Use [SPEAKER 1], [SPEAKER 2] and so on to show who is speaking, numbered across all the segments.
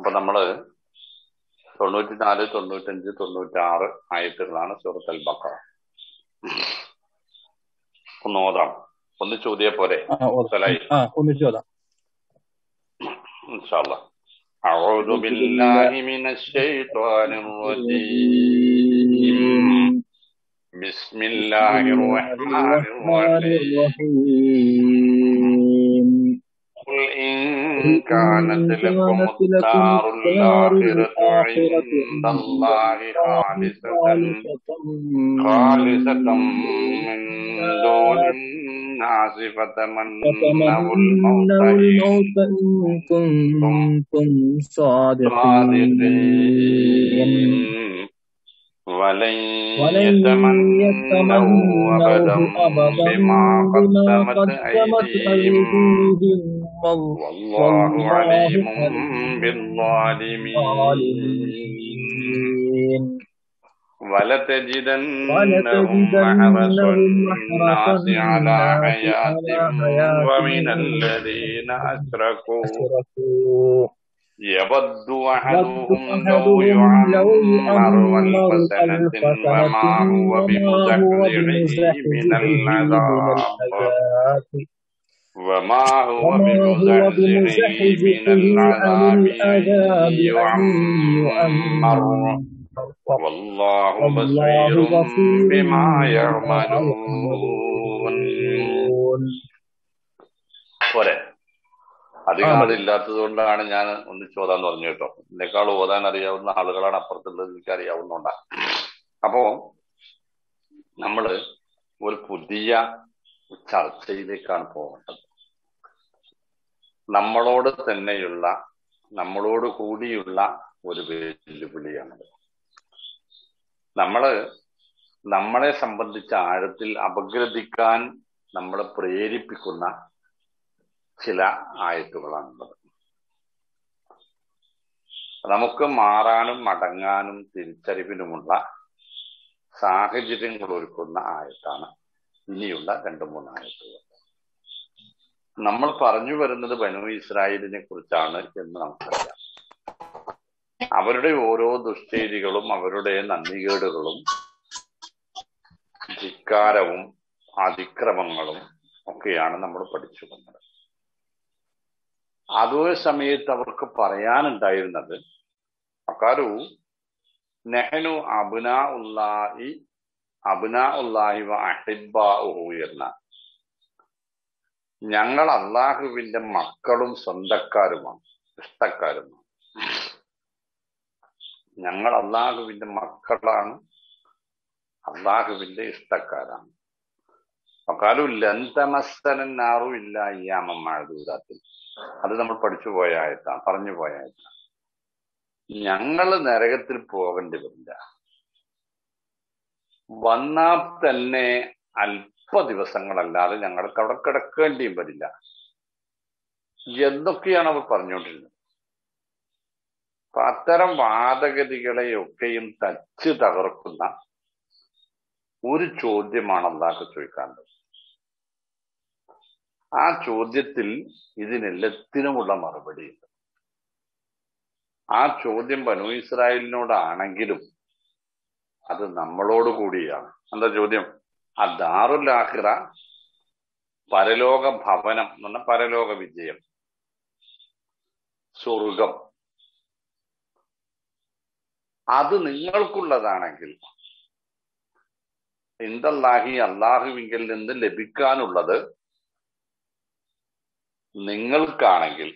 [SPEAKER 1] അപ്പൊ നമ്മള് തൊണ്ണൂറ്റിനാല് തൊണ്ണൂറ്റഞ്ച് തൊണ്ണൂറ്റാറ് ആയത്തുകളാണ് സൂറത്ത് അൽ ബക്കറ ഒന്ന് ഓതാം ഒന്ന് ചോദ്യ പോരെ
[SPEAKER 2] ആ ഓ-
[SPEAKER 1] സലായി
[SPEAKER 2] ആ ഒന്നിച്ചു ഓതാം
[SPEAKER 1] ഇൻഷാല്ലാ أعوذ بالله من الشيطان الرجيم بسم الله الرحمن الرحيم قل إن كانت لكم الدار الآخرة عند الله خالصة خالصة من دون الناس فتمنوا
[SPEAKER 2] فتمنوا
[SPEAKER 1] الموت
[SPEAKER 2] الموت
[SPEAKER 1] إن
[SPEAKER 2] إن كنتم صادقين
[SPEAKER 1] صادقين ولن
[SPEAKER 2] ولن
[SPEAKER 1] يتمنوا
[SPEAKER 2] يتمنوا
[SPEAKER 1] أبدا
[SPEAKER 2] أبدا
[SPEAKER 1] بما
[SPEAKER 2] بما
[SPEAKER 1] قدمت
[SPEAKER 2] قدمت
[SPEAKER 1] أيديهم
[SPEAKER 2] أيديهم وال-
[SPEAKER 1] والله
[SPEAKER 2] والله
[SPEAKER 1] عليم
[SPEAKER 2] عليم
[SPEAKER 1] بالظالمين
[SPEAKER 2] بالظالمين
[SPEAKER 1] ولتجدنهم
[SPEAKER 2] ولتجدنهم
[SPEAKER 1] أحرص
[SPEAKER 2] أحرص
[SPEAKER 1] الناس على
[SPEAKER 2] الناس
[SPEAKER 1] حياة
[SPEAKER 2] على حياة
[SPEAKER 1] ومن الذين أشركوا
[SPEAKER 2] أشركوا
[SPEAKER 1] يود
[SPEAKER 2] ود
[SPEAKER 1] أحدهم لو
[SPEAKER 2] أحدهم لو
[SPEAKER 1] يعمر
[SPEAKER 2] يؤمر
[SPEAKER 1] ألف سنة
[SPEAKER 2] ألف سنة
[SPEAKER 1] وما هو
[SPEAKER 2] وما هو
[SPEAKER 1] بمزحزحه من
[SPEAKER 2] بمزحزحه من
[SPEAKER 1] العذاب
[SPEAKER 2] العذاب
[SPEAKER 1] وما هو
[SPEAKER 2] وما هو
[SPEAKER 1] بمزحزحه من
[SPEAKER 2] بمزحزحه عن
[SPEAKER 1] العذاب أن
[SPEAKER 2] العذاب أن
[SPEAKER 1] يعمر
[SPEAKER 2] يؤمر
[SPEAKER 1] والله
[SPEAKER 2] والله
[SPEAKER 1] بصير
[SPEAKER 2] بصير
[SPEAKER 1] بما
[SPEAKER 2] بما
[SPEAKER 1] يعملون
[SPEAKER 2] يعملون
[SPEAKER 1] പോരെ
[SPEAKER 2] ആ
[SPEAKER 1] അധികം ആളില്ലാത്തത് കൊണ്ടാണ് ഞാൻ ഒന്ന് ചോദാന്ന് പറഞ്ഞു കേട്ടോ എന്നെക്കാൾ ഓതാൻ അറിയാവുന്ന ആളുകളാണ് അപ്പുറത്തുള്ളത് എനിക്ക് അറിയാവുന്നതുകൊണ്ടാ അപ്പോ നമ്മള് ഒരു പുതിയ ചർച്ചയിലേക്കാണ് പോകേണ്ടത് നമ്മളോട് തന്നെയുള്ള നമ്മളോട് കൂടിയുള്ള ഒരു വെല്ലുവിളിയാണത് നമ്മള് നമ്മളെ സംബന്ധിച്ച ആഴത്തിൽ അപഗ്രഥിക്കാൻ നമ്മളെ പ്രേരിപ്പിക്കുന്ന ചില ആയത്തുകളാണുള്ളത് നമുക്ക് മാറാനും മടങ്ങാനും തിരിച്ചറിവിനുമുള്ള സാഹചര്യങ്ങൾ ഒരുക്കുന്ന ആയത്താണ് ഇനിയുള്ള രണ്ട് മൂന്ന് ആയത്തുകൾ നമ്മൾ പറഞ്ഞു വരുന്നത് ബനു ഇസ്രായേലിനെ കുറിച്ചാണ് എന്ന് നമുക്കറിയാം അവരുടെ ഓരോ ദുഷ്ചെയ്തികളും അവരുടെ നന്ദികേടുകളും ധിക്കാരവും അതിക്രമങ്ങളും ഒക്കെയാണ് നമ്മൾ പഠിച്ചു വന്നത് അതേ സമയത്ത് അവർക്ക് പറയാനുണ്ടായിരുന്നത് അക്കാരു നെഹനു അബുന ഉള്ളാഹി അബുന ഉള്ളാഹി അഹിബാഹു എന്ന ഞങ്ങൾ അള്ളാഹുവിന്റെ മക്കളും സ്വന്തക്കാരുമാണ് ഇഷ്ടക്കാരുമാണ് ഞങ്ങൾ അള്ളാഹുവിന്റെ മക്കളാണ് അള്ളാഹുവിന്റെ ഇഷ്ടക്കാരാണ് അക്കാലു ലന്തമസ്തനാറു ഇല്ല അയ്യാമം മഴദൂരാത്തിൽ അത് നമ്മൾ പഠിച്ചു പോയ ആയത്താണ് പറഞ്ഞു പോയ ആയത്താണ് ഞങ്ങൾ നരകത്തിൽ പോകേണ്ടി വരില്ല വന്നാൽ തന്നെ അല്പ ദിവസങ്ങളല്ലാതെ ഞങ്ങൾക്ക് അവിടെ കിടക്കേണ്ടിയും വരില്ല എന്തൊക്കെയാണ് അവർ പറഞ്ഞുകൊണ്ടിരുന്നത് അപ്പൊ അത്തരം വാദഗതികളെയൊക്കെയും തച്ച് തകർക്കുന്ന ഒരു ചോദ്യമാണ് അള്ളാഹ് ചോദിക്കാറുള്ളത് ആ ചോദ്യത്തിൽ ഇതിനെല്ലാത്തിനുമുള്ള മറുപടിയുണ്ട് ആ ചോദ്യം ബനു ഇസ്രായേലിനോടാണെങ്കിലും അത് നമ്മളോട് കൂടിയാണ് എന്താ ചോദ്യം ആ ദാറുലാഹിറ പരലോക ഭവനം എന്ന് പറഞ്ഞാൽ പരലോക വിജയം സ്വർഗം അത് നിങ്ങൾക്കുള്ളതാണെങ്കിൽ ഇന്ദല്ലാഹി അള്ളാഹുവിങ്കിൽ നിന്ന് ലഭിക്കാനുള്ളത് നിങ്ങൾക്കാണെങ്കിൽ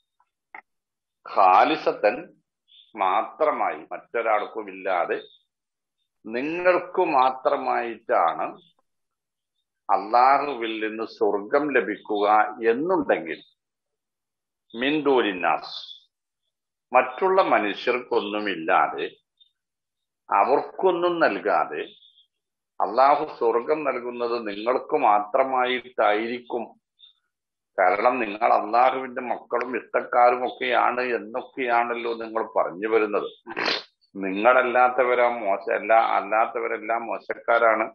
[SPEAKER 1] ഖാലിസത്തൻ മാത്രമായി മറ്റൊരാൾക്കും ഇല്ലാതെ നിങ്ങൾക്ക് മാത്രമായിട്ടാണ് അള്ളാഹുവിൽ നിന്ന് സ്വർഗം ലഭിക്കുക എന്നുണ്ടെങ്കിൽ മിന്ദൂരിനാസ് മറ്റുള്ള മനുഷ്യർക്കൊന്നുമില്ലാതെ അവർക്കൊന്നും നൽകാതെ അള്ളാഹു സ്വർഗം നൽകുന്നത് നിങ്ങൾക്ക് മാത്രമായിട്ടായിരിക്കും കാരണം നിങ്ങൾ അള്ളാഹുവിന്റെ മക്കളും ഇഷ്ടക്കാരും ഒക്കെയാണ് എന്നൊക്കെയാണല്ലോ നിങ്ങൾ പറഞ്ഞു വരുന്നത് നിങ്ങളല്ലാത്തവരാ മോശ എല്ലാ അല്ലാത്തവരെല്ലാം മോശക്കാരാണ്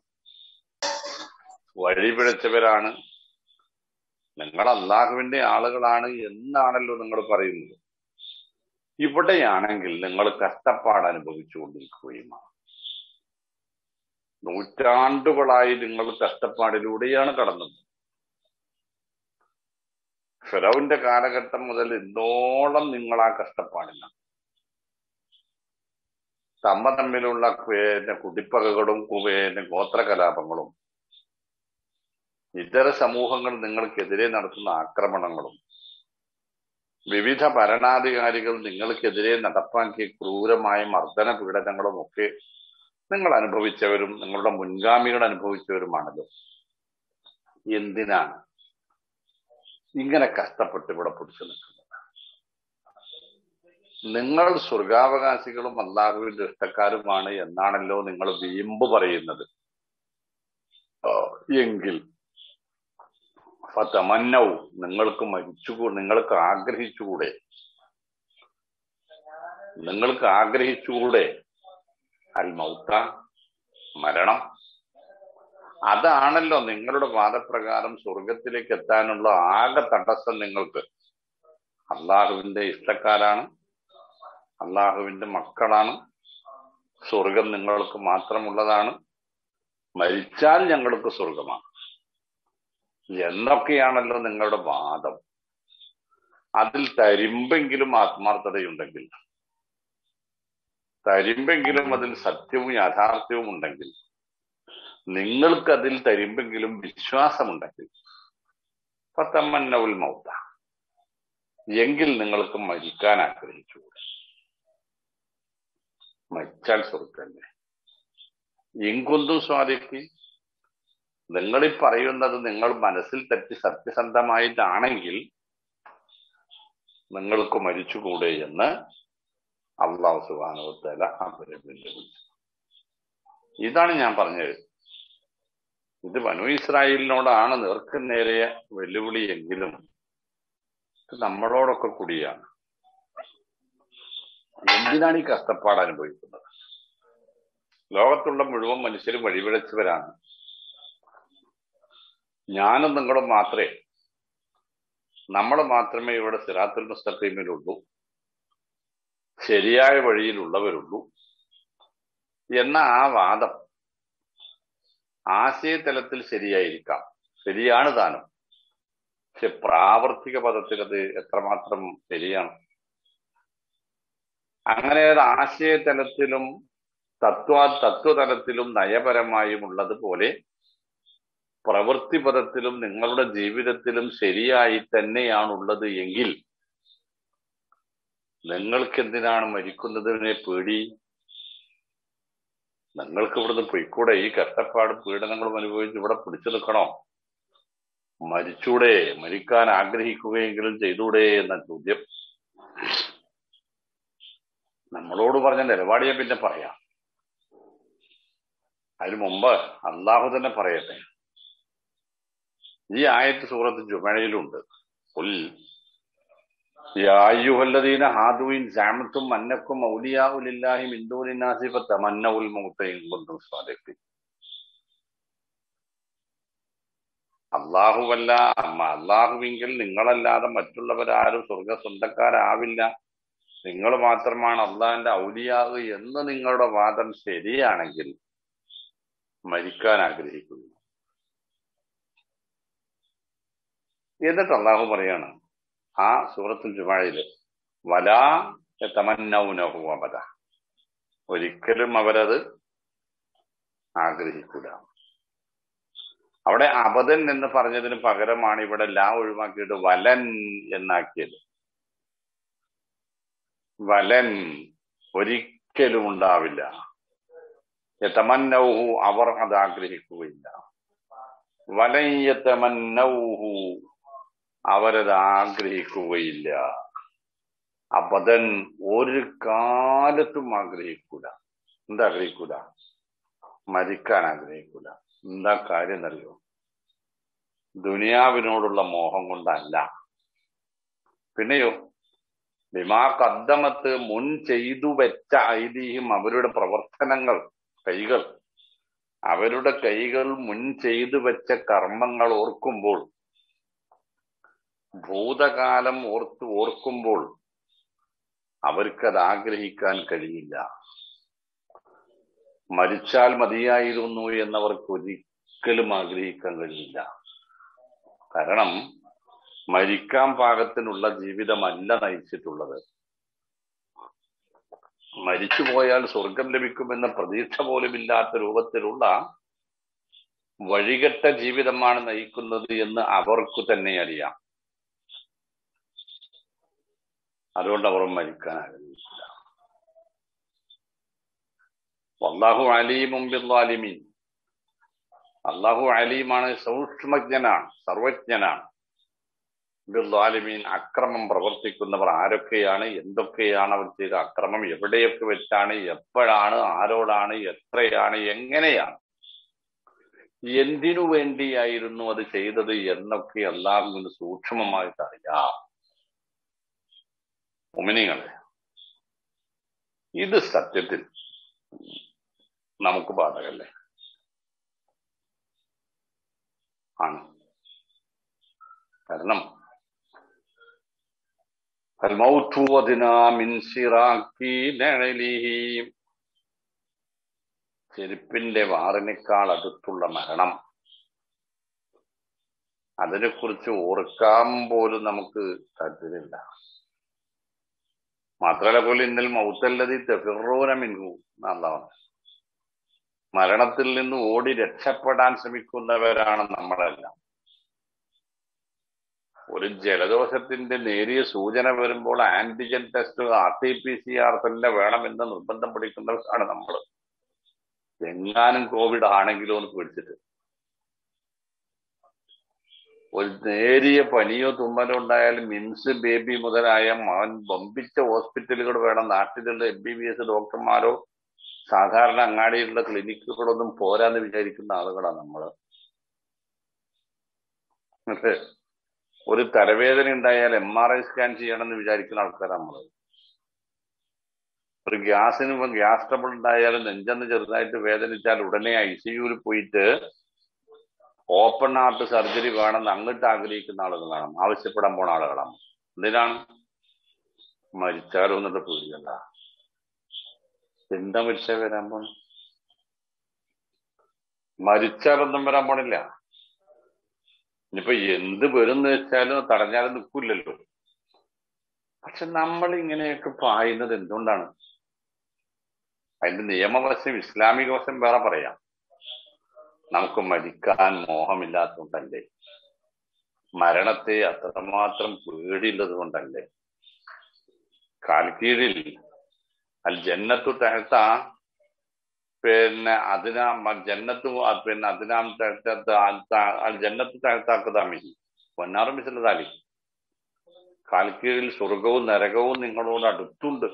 [SPEAKER 1] വഴി പിഴച്ചവരാണ് നിങ്ങൾ അള്ളാഹുവിന്റെ ആളുകളാണ് എന്നാണല്ലോ നിങ്ങൾ പറയുന്നത് ഇവിടെയാണെങ്കിൽ നിങ്ങൾ കഷ്ടപ്പാട് അനുഭവിച്ചുകൊണ്ടിരിക്കുകയുമാണ് നൂറ്റാണ്ടുകളായി നിങ്ങൾ കഷ്ടപ്പാടിലൂടെയാണ് കടന്നത് ഫിറോവിന്റെ കാലഘട്ടം മുതൽ ഇന്നോളം നിങ്ങൾ ആ കഷ്ടപ്പാടിലാണ് തമ്മ തമ്മിലുള്ള പിന്നെ കുടിപ്പകകളും പിന്നെ ഗോത്രകലാപങ്ങളും ഇതര സമൂഹങ്ങൾ നിങ്ങൾക്കെതിരെ നടത്തുന്ന ആക്രമണങ്ങളും വിവിധ ഭരണാധികാരികൾ നിങ്ങൾക്കെതിരെ നടപ്പാക്കിയ ക്രൂരമായ മർദ്ദന പീഡനങ്ങളും ഒക്കെ നിങ്ങൾ അനുഭവിച്ചവരും നിങ്ങളുടെ മുൻഗാമികൾ അനുഭവിച്ചവരുമാണല്ലോ എന്തിനാണ് ഇങ്ങനെ കഷ്ടപ്പെട്ട് ഇവിടെ പിടിച്ചു നിൽക്കുന്നത് നിങ്ങൾ സ്വർഗാവകാശികളും അള്ളാഹുവിന്റെ ഇഷ്ടക്കാരുമാണ് എന്നാണല്ലോ നിങ്ങൾ വീമ്പ് പറയുന്നത് ആ, എങ്കിൽ ഫതമന്നവും നിങ്ങൾക്ക് മരിച്ചു നിങ്ങൾക്ക് ആഗ്രഹിച്ചുകൂടെ നിങ്ങൾക്ക് ആഗ്രഹിച്ചുകൂടെ അൽ മൗത്ത മരണം അതാണല്ലോ നിങ്ങളുടെ വാദപ്രകാരം സ്വർഗത്തിലേക്ക് എത്താനുള്ള ആകെ തടസ്സം നിങ്ങൾക്ക് അള്ളാഹുവിന്റെ ഇഷ്ടക്കാരാണ് അള്ളാഹുവിന്റെ മക്കളാണ് സ്വർഗം നിങ്ങൾക്ക് മാത്രമുള്ളതാണ് മരിച്ചാൽ ഞങ്ങൾക്ക് സ്വർഗമാണ് എന്നൊക്കെയാണല്ലോ നിങ്ങളുടെ വാദം അതിൽ തരിമ്പെങ്കിലും ആത്മാർത്ഥതയുണ്ടെങ്കിൽ തരിമ്പെങ്കിലും അതിൽ സത്യവും യാഥാർത്ഥ്യവും ഉണ്ടെങ്കിൽ നിങ്ങൾക്കതിൽ തരിമ്പെങ്കിലും വിശ്വാസമുണ്ടെങ്കിൽ പത്തമ്മന്നവുൽ മൗത്ത എങ്കിൽ നിങ്ങൾക്ക് മരിക്കാൻ ആഗ്രഹിച്ചു മരിച്ചാൽ സ്വർഗല്ലേ എങ്കൊന്തും സ്വാദിക്ക് നിങ്ങൾ ഈ പറയുന്നത് നിങ്ങൾ മനസ്സിൽ തെറ്റി സത്യസന്ധമായിട്ടാണെങ്കിൽ നിങ്ങൾക്ക് മരിച്ചുകൂടെ എന്ന് അള്ളാഹു സുബാനുവത്തല അവരെ വെല്ലുവിളിച്ചു ഇതാണ് ഞാൻ പറഞ്ഞത് ഇത് ബനു ഇസ്രായേലിനോടാണ് നേർക്ക് നേരെ വെല്ലുവിളി എങ്കിലും ഇത് നമ്മളോടൊക്കെ കൂടിയാണ് എന്തിനാണ് ഈ കഷ്ടപ്പാട് അനുഭവിക്കുന്നത് ലോകത്തുള്ള മുഴുവൻ മനുഷ്യരും വഴിപിഴച്ചവരാണ് ഞാനും നിങ്ങളും മാത്രമേ നമ്മൾ മാത്രമേ ഇവിടെ സിറാത്തുൽ മുസ്തഖീമിലുള്ളൂ ശരിയായ വഴിയിലുള്ളവരുള്ളൂ എന്ന ആ വാദം ആശയതലത്തിൽ ശരിയായിരിക്കാം ശരിയാണ് താനും പക്ഷെ പ്രാവർത്തിക പദത്തിൽ അത് എത്രമാത്രം ശരിയാണ് അങ്ങനെ അത് ആശയതലത്തിലും തത്വ തത്വതലത്തിലും നയപരമായും ഉള്ളതുപോലെ പ്രവൃത്തി പദത്തിലും നിങ്ങളുടെ ജീവിതത്തിലും ശരിയായി തന്നെയാണുള്ളത് എങ്കിൽ നിങ്ങൾക്ക് എന്തിനാണ് മരിക്കുന്നതിനെ പേടി നിങ്ങൾക്ക് ഇവിടുന്ന് പൊയ്ക്കൂടെ ഈ കഷ്ടപ്പാടും പീഡനങ്ങളും അനുഭവിച്ച് ഇവിടെ പിടിച്ചു നിൽക്കണോ മരിച്ചൂടെ മരിക്കാൻ ആഗ്രഹിക്കുകയെങ്കിലും ചെയ്തൂടെ എന്ന ചോദ്യം നമ്മളോട് പറഞ്ഞ നിലപാടിയെ പിന്നെ പറയാം അതിനു മുമ്പ് അള്ളാഹു തന്നെ പറയട്ടെ ഈ ആയത്ത് സൂറത്ത് ജുമഴയിലുണ്ട് ഉൽ യായുഹല്ലദീന ഹാദുവിൻ ജാമത്തും അന്നക്കും ഔലിയാഉലില്ലാഹി മിൻ ദൂനിന്നാസി ഫതമന്നഉൽ മൗത ഇൻ കുന്തും സാദിഖീൻ അള്ളാഹുവല്ല അമ്മ അള്ളാഹുവിങ്കിൽ നിങ്ങളല്ലാതെ മറ്റുള്ളവരാരും സ്വർഗ സ്വന്തക്കാരാവില്ല നിങ്ങൾ മാത്രമാണ് അള്ളാഹിന്റെ ഔലിയാവ് എന്ന് നിങ്ങളുടെ വാദം ശരിയാണെങ്കിൽ മരിക്കാൻ ആഗ്രഹിക്കുന്നു എന്നിട്ട് അള്ളാഹു പറയാണ് ആ സൂറത്തുൽ ജുമായില് വലാ തമന്നൗനഹു അബദ ഒരിക്കലും അവരത് ആഗ്രഹിക്കൂല അവിടെ അബദൻ എന്ന് പറഞ്ഞതിന് പകരമാണ് ഇവിടെ ലാ ഒഴിവാക്കിയിട്ട് വലൻ എന്നാക്കിയത് വലൻ ഒരിക്കലും ഉണ്ടാവില്ല യതമന്നൗഹു അവർ അത് ആഗ്രഹിക്കുകയില്ല വലൻ യതമന്നൗഹു അവരത് ആഗ്രഹിക്കുകയില്ല അബദൻ ഒരു കാലത്തും ആഗ്രഹിക്കൂല എന്താ ആഗ്രഹിക്കൂല മരിക്കാൻ ആഗ്രഹിക്കൂല എന്താ കാര്യം എന്നറിയോ ദുനിയാവിനോടുള്ള മോഹം കൊണ്ടല്ല പിന്നെയോ ബിമാ കദ്ദമത്ത് മുൻ ചെയ്തു വെച്ച ഐതിഹ്യം അവരുടെ പ്രവർത്തനങ്ങൾ കൈകൾ അവരുടെ കൈകൾ മുൻ ചെയ്തു വെച്ച കർമ്മങ്ങൾ ഓർക്കുമ്പോൾ ഭൂതകാലം ഓർത്ത് ഓർക്കുമ്പോൾ അവർക്കത് ആഗ്രഹിക്കാൻ കഴിയില്ല മരിച്ചാൽ മതിയായിരുന്നു എന്നവർക്ക് ഒരിക്കലും ആഗ്രഹിക്കാൻ കഴിയില്ല കാരണം മരിക്കാൻ പാകത്തിനുള്ള ജീവിതമല്ല നയിച്ചിട്ടുള്ളത് മരിച്ചുപോയാൽ സ്വർഗം ലഭിക്കുമെന്ന പ്രതീക്ഷ പോലുമില്ലാത്ത രൂപത്തിലുള്ള വഴികെട്ട ജീവിതമാണ് നയിക്കുന്നത് എന്ന് അവർക്ക് തന്നെ അറിയാം അതുകൊണ്ട് അവർ മരിക്കാൻ ആഗ്രഹിക്കില്ല അള്ളാഹു അലീമും ബിദ്വാലിമീൻ അള്ളാഹു അലീമാണ് സൂക്ഷ്മജ്ഞനാണ് സർവജ്ഞനാണ് ബിദ്വാലിമീൻ അക്രമം പ്രവർത്തിക്കുന്നവർ ആരൊക്കെയാണ് എന്തൊക്കെയാണ് അവർ ചെയ്ത അക്രമം എവിടെയൊക്കെ വെച്ചാണ് എപ്പോഴാണ് ആരോടാണ് എത്രയാണ് എങ്ങനെയാണ് എന്തിനു വേണ്ടിയായിരുന്നു അത് ചെയ്തത് എന്നൊക്കെ അള്ളാഹുവിന് സൂക്ഷ്മമായിട്ട് അറിയാം ഉമിനിങ്ങളെ ഇത് സത്യത്തിൽ നമുക്ക് ബാധകല്ലേ ആണ് കാരണം ചെരുപ്പിന്റെ വാറിനേക്കാൾ അടുത്തുള്ള മരണം അതിനെക്കുറിച്ച് ഓർക്കാൻ പോലും നമുക്ക് താല്പര്യമില്ല മാത്രമല്ല പോലും ഇന്നൽ മൗത്തല്ലതി തെഫിറൂന മിൻഹു എന്നാണ് മരണത്തിൽ നിന്ന് ഓടി രക്ഷപ്പെടാൻ ശ്രമിക്കുന്നവരാണ് നമ്മളെല്ലാം ഒരു ജലദോഷത്തിന്റെ നേരിയ സൂചന വരുമ്പോൾ antigen test R T P C R തന്നെ വേണമെന്ന് നിർബന്ധം പിടിക്കുന്നവരാണ് നമ്മൾ എങ്ങാനും കോവിഡ് ആണെങ്കിലോ എന്ന് പേടിച്ചിട്ട് ഒരു നേരിയ പനിയോ തുമ്മലോ ഉണ്ടായാലും മിൻസ് ബേബി മുതലായ അവൻ ബമ്പിച്ച ഹോസ്പിറ്റലുകൾ വേണം നാട്ടിലുള്ള എം ബി ബി എസ് ഡോക്ടർമാരോ സാധാരണ അങ്ങാടിയിലുള്ള ക്ലിനിക്കുകളൊന്നും പോരാന്ന് വിചാരിക്കുന്ന ആളുകളാണ് നമ്മള് ഒരു തലവേദന ഉണ്ടായാൽ എം ആർ ഐ സ്കാൻ ചെയ്യണമെന്ന് വിചാരിക്കുന്ന ആൾക്കാരാണ് നമ്മള് ഒരു ഗ്യാസിന് ഗ്യാസ് ട്രബിൾ ഉണ്ടായാലും നെഞ്ചെന്ന് ചെറുതായിട്ട് വേദനിച്ചാൽ ഉടനെ ഐ സിയുവിൽ പോയിട്ട് ഓപ്പൺ ഹാർട്ട് സർജറി വേണമെന്ന് അങ്ങോട്ട് ആഗ്രഹിക്കുന്ന ആളുകളാണ് ആവശ്യപ്പെടാൻ പോണ ആളുകളാണ് എന്തിനാണ് മരിച്ചാലോ എന്നിട്ട് പേടിയല്ല എന്താ മരിച്ചാൽ വരാൻ പോണ മരിച്ചാലൊന്നും വരാൻ പോണില്ല ഇനിയിപ്പോ എന്ത് വരുന്ന് വെച്ചാലും തടഞ്ഞാലും നിൽക്കില്ലല്ലോ പക്ഷെ നമ്മൾ ഇങ്ങനെയൊക്കെ പായുന്നത് എന്തുകൊണ്ടാണ് അതിന്റെ നിയമവശം ഇസ്ലാമിക വശം വേറെ പറയാം നമുക്ക് മരിക്കാൻ മോഹമില്ലാത്തതുകൊണ്ടല്ലേ മരണത്തെ അത്രമാത്രം പേടിയുള്ളത് കൊണ്ടല്ലേ കാൽക്കീഴിൽ അൽ ജന്നത്തു തഹത്ത പിന്നെ അതിനാ ജന്നത്ത് പിന്നെ അതിനാം അൽ ജന്നത്ത് തഹത്താക്കതാമി പൊന്നാറും മിസലതാലി കാൽക്കീഴിൽ സ്വർഗവും നരകവും നിങ്ങളോട് അടുത്തുണ്ട്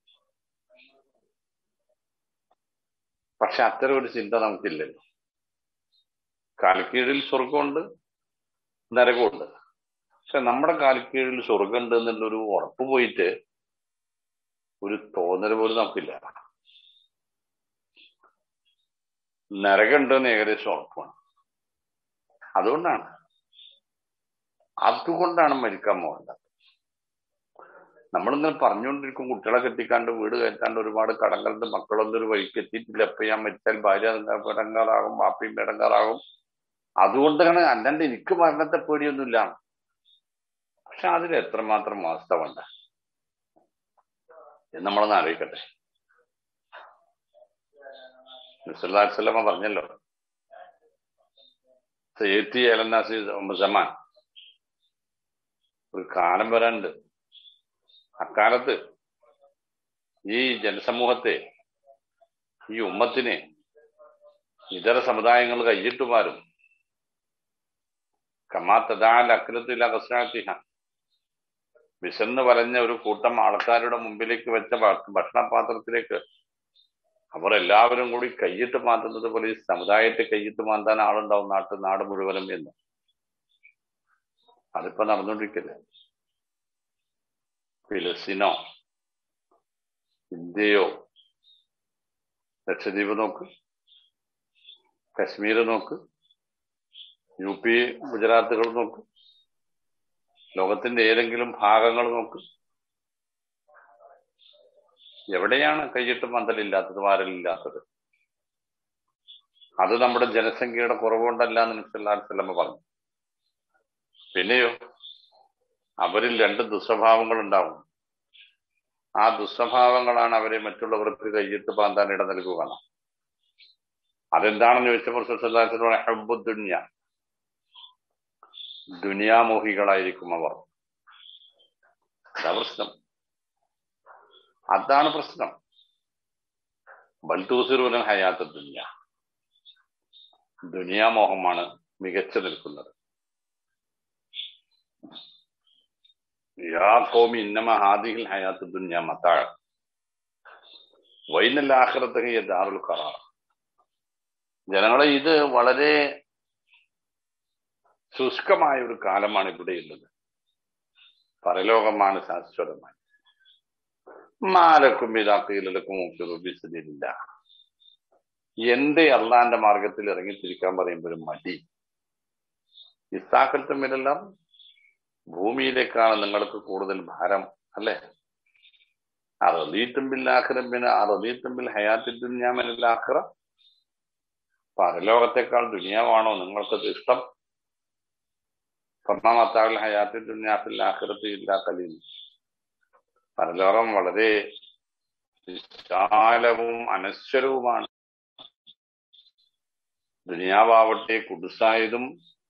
[SPEAKER 1] പക്ഷെ അത്തരം ഒരു ചിന്ത നമുക്കില്ലല്ലോ കാൽക്കീഴിൽ സ്വർഗമുണ്ട് നരകമുണ്ട് പക്ഷെ നമ്മുടെ കാൽക്കീഴിൽ സ്വർഗമുണ്ട് എന്നുള്ളൊരു ഉറപ്പ് പോയിട്ട് ഒരു തോന്നൽ പോലും നമുക്കില്ല നരകമുണ്ടെന്ന് ഏകദേശം ഉറപ്പാണ് അതുകൊണ്ടാണ് അതുകൊണ്ടാണ് മരിക്കാൻ പോകേണ്ടത് നമ്മളിങ്ങനെ പറഞ്ഞുകൊണ്ടിരിക്കും കുട്ടികളെ കെട്ടിക്കാണ്ട് വീട് കയറ്റാണ്ട് ഒരുപാട് കടങ്ങളുടെ മക്കളൊന്നും ഒരു വഴിക്ക് എത്തിയിട്ടില്ല എപ്പോ ഞാൻ മരിച്ചാൽ ഭാര്യ ഇടങ്ങാറാകും വാപ്പയും ഇടങ്ങാറാകും അതുകൊണ്ടാണ് അല്ലാണ്ട് എനിക്ക് മരണത്തെ പേടിയൊന്നുമില്ല പക്ഷെ അതിൽ എത്രമാത്രം വാസ്തവുണ്ട് എന്ന് നമ്മളൊന്ന് അറിയിക്കട്ടെ നിസ്ലാസ്ലമ പറഞ്ഞല്ലോ സേത്തി അലന്നാസി സമാൻ ഒരു കാലം വരാനുണ്ട് അക്കാലത്ത് ഈ ജനസമൂഹത്തെ ഈ ഉമ്മത്തിനെ ഇതര സമുദായങ്ങൾ കൈയിട്ടുമാരും കമാത്തതാൽ അക്രത്തില്ല കസ്നാത്തിഹ വിശന്ന് പറഞ്ഞ ഒരു കൂട്ടം ആൾക്കാരുടെ മുമ്പിലേക്ക് വെച്ച ഭക്ഷണപാത്രത്തിലേക്ക് അവർ എല്ലാവരും കൂടി കൈയിട്ട് മാറ്റുന്നത് പോലെ ഈ സമുദായത്തെ കൈയിട്ട് മാറ്റാൻ ആളുണ്ടാവും നാട്ട് നാട് മുഴുവനും എന്ന് അതിപ്പോ നടന്നുകൊണ്ടിരിക്കില്ലേ ഫിലിസ്തീനോ ഇന്ത്യയോ ലക്ഷദ്വീപ് നോക്ക് കശ്മീർ നോക്ക് യു പി ഗുജറാത്തുകൾ നോക്ക് ലോകത്തിന്റെ ഏതെങ്കിലും ഭാഗങ്ങൾ നോക്ക് എവിടെയാണ് കൈയിട്ട് പന്തലില്ലാത്തത് വാരലില്ലാത്തത് അത് നമ്മുടെ ജനസംഖ്യയുടെ കുറവുകൊണ്ടല്ല എന്ന് നബ്സല്ലാസ്ലമ പറഞ്ഞു പിന്നെയോ അവരിൽ രണ്ട് ദുസ്വഭാവങ്ങൾ ഉണ്ടാവും ആ ദുസ്വഭാവങ്ങളാണ് അവരെ മറ്റുള്ളവർക്ക് കൈയിട്ട് പാന്താൻ ഇട നൽകുക അതെന്താണെന്ന് ചോദിച്ചപ്പോൾ ഹബ്ബുദ്ദുന്യ ദുനിയാമോഹികളായിരിക്കും അവർ അതാ പ്രശ്നം അതാണ് പ്രശ്നം ബൽത്തൂസിറുലൻ ഹയാത്ത ദുനിയ ദുനിയാമോഹമാണ് മികച്ചു നിൽക്കുന്നത് യാ കോമി ഇന്നമ ഹാദിഹിൽ ഹയാത്ത് ദുനിയ മത്താഴ വൈനല്ല ആഖിറത്ത് ദാറുൽ ഖറാർ ജനങ്ങളെ ഇത് വളരെ ശുഷ്കമായ ഒരു കാലമാണ് ഇവിടെയുള്ളത് പരലോകമാണ് ശാശ്വതമായി മാലക്കും ഇതാക്കയിലക്കും ഉപയോഗിച്ചില്ല എന്റെ അള്ളാന്റെ മാർഗത്തിൽ ഇറങ്ങിത്തിരിക്കാൻ പറയുമ്പോഴും മടി ഇസാക്കൽത്തമ്മിലെല്ലാം ഭൂമിയിലേക്കാണ് നിങ്ങൾക്ക് കൂടുതൽ ഭാരം അല്ലെ അറദീത്തുമ്പിൽ അറദീത്തുമ്പിൽ ഹയാത്തി ദുന്യാമനിലാഖിറ പരലോകത്തെക്കാൾ ദുനിയാവാണോ നിങ്ങൾക്കത് ഇഷ്ടം സ്വർണ്ണമത്താവിൽ ഹയാത്തി ദുന്യാഫിൽ ആഖിറത്തി ഇല്ല കലീൽ പരലോകം വളരെ വിശാലവും അനശ്വരവുമാണ് ദുനിയാവാവട്ടെ കുടുസായതും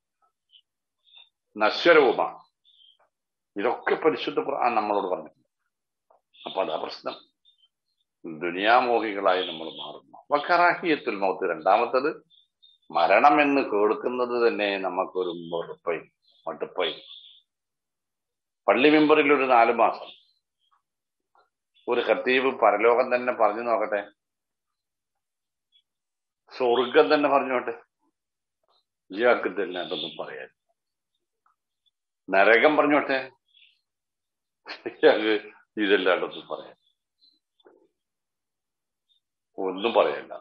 [SPEAKER 1] നശ്വരവുമാണ് ഇതൊക്കെ പരിശുദ്ധ ഖുർആൻ നമ്മളോട് പറഞ്ഞിട്ടുണ്ട് അപ്പൊ അതാ പ്രശ്നം ദുനിയാമോഹികളായി നമ്മൾ മാറുന്നു വക്കറാഹിയത്തുൽ മൗത്ത് രണ്ടാമത്തത് മരണം എന്ന് കേൾക്കുന്നത് തന്നെ നമുക്കൊരു വെറുപ്പായി മടുപ്പായി പള്ളി മെമ്പറിൽ ഒരു നാലു മാസം ഒരു ഖത്തീബ് പരലോകം തന്നെ പറഞ്ഞു നോക്കട്ടെ സ്വർഗം തന്നെ പറഞ്ഞോട്ടെ ഇയാൾക്ക് തന്നെ അതൊന്നും പറയാൻ നരകം പറഞ്ഞോട്ടെ ഇയാൾക്ക് ഇതല്ലാണ്ടൊന്നും പറയാൻ ഒന്നും പറയണ്ട